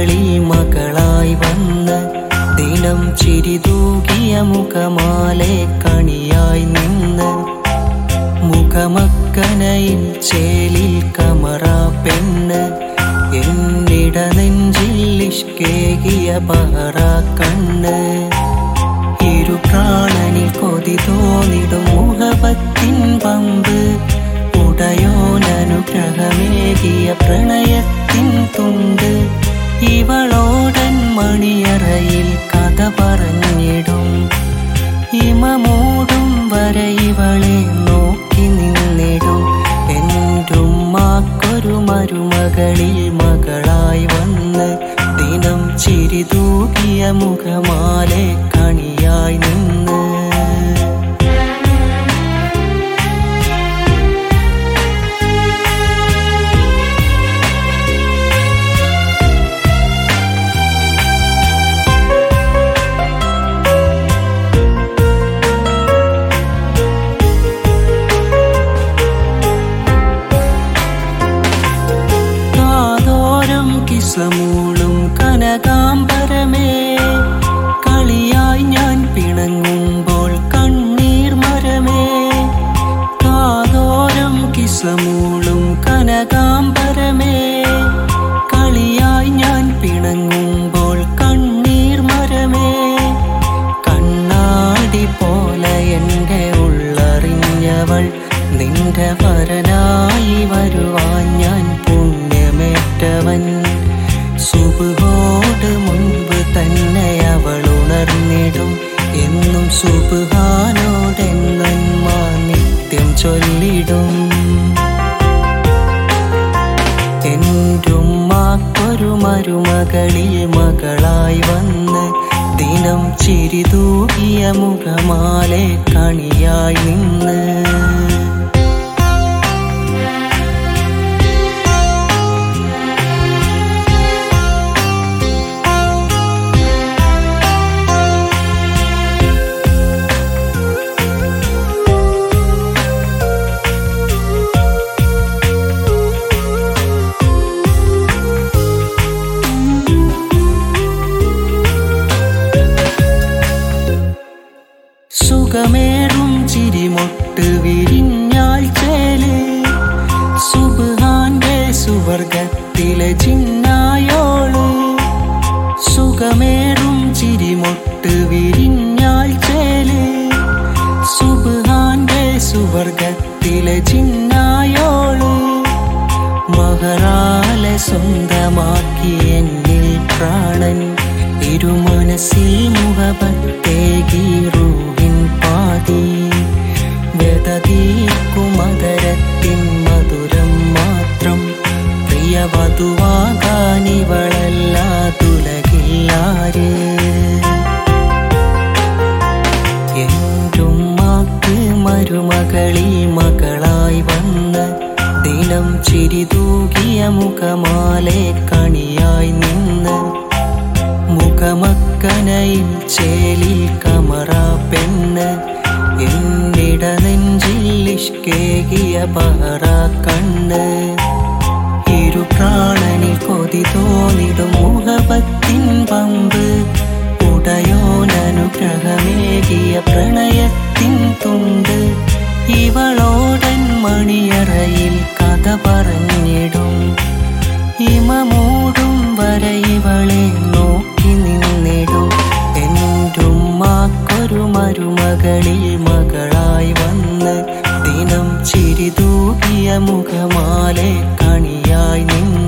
മരുമകളിൽ മകളായി വന്ന് ദിനം ചിരിതൂകിയ മുഖമാലെ കണിയായി നിന്ന് മുഖമക്കനയിൽ ചേലിൽ കമറ പെണ്ണ് എന്നിട നെഞ്ചിൽ ഇഷ്കേകിയ ബഹറ കണ്ണ് ഇരു പ്രാണനിൽ കൊതി തോന്നിടും മുഖപത്തിൻ പമ്പ് ഉടയോനനുഗ്രഹമേകിയ പ്രണയത്തിൻ തുണ്ട് ഇവളോടൻ മണിയറയിൽ കഥ പറഞ്ഞിടും ഇമമൂടും വരെ ഇവളെ നോക്കി നിന്നിടും എന്റുമ്മാക്കൊരു മരുമകളിൽ മകളായി വന്ന് ദിനം ചിരിതൂകിയ മുഖമാലെ കണിയായി നിന്ന് കാതോരം കിസമൂളും കനകാംബരമേ കളിയായി ഞാൻ പിണങ്ങുമ്പോൾ കണ്ണീർ മരമേ കാതോരം കിസമൂളും കനകാംബരമേ കളിയായി ഞാൻ പിണങ്ങുമ്പോൾ കണ്ണീർ മരമേ കണ്ണാടി പോലെ എൻ്റെ ഉള്ളറിഞ്ഞവൾ നിന്റെ വരനായി വരുവാൻ ഞാൻ പുണ്യമേറ്റവൻ സുബുഹോട് മുൻപ് തന്നെ അവൾ ഉണർന്നിടും എന്നും സുബുഹാനോടെന്നന്മ നിത്യം ചൊല്ലിടും എന്റുമ്മാക്കൊരു മരുമകളിൽ മകളായി വന്ന് ദിനം ചിരിതൂകിയ മുഖമാലെ കണിയായി നിന്ന് സുഖമേറും ചിരിമൊട്ട് വിരിഞ്ഞാൽ ചേല് സുബാന്റെ സുവർഗത്തിലെ ചിന്നായോള് സുഖമേറും ചിരിമൊട്ട് വിരിഞ്ഞാൽ ചേല് സുബാന്റെ സുവർഗത്തിലെ ചിന്നായോള് മഹറാലെ സ്വന്തമാക്കി എന്നിൽ പ്രാണൻ ഇരുമനസ്സിൽ മുഖപത്തേകി റൂഹിൻ പാതി വ്യതതീക്കുമതരത്തിൻ മധുരം മാത്രം പ്രിയവധുവാകാനിവളല്ലാതുലകില്ലാര് എന്റുമ്മാക്ക് മരുമകളിൽ മകളായി വന്ന് ദിനം ചിരിതൂകിയ മുഖമാലെ കണിയായി നിന്ന് മുഖമക്കനയിൽ ചേലിൽ കമറ പെണ്ണ് എന്നിട നെഞ്ചിൽ ഇഷ്കേകിയ ബഹറ കണ്ണ് ഇരു പ്രാണനിൽ കൊതി തോന്നിടും മുഖപത്തിൻ പമ്പ് ഉടയോനനുഗ്രഹമേകിയ പ്രണയത്തിൻ തുണ്ട് ഇവളോടൻ മണിയറയിൽ കഥ പറഞ്ഞിടും ഇമമൂടും വരെ ഇവളെ നോക്കി നിന്നിടും എന്റുമ്മാക്കൊരു മരുമകളിൽ മകളായി വന്ന് ദിനം ചിരിതൂകിയ മുഖമാലെ കണിയായി നിന്ന്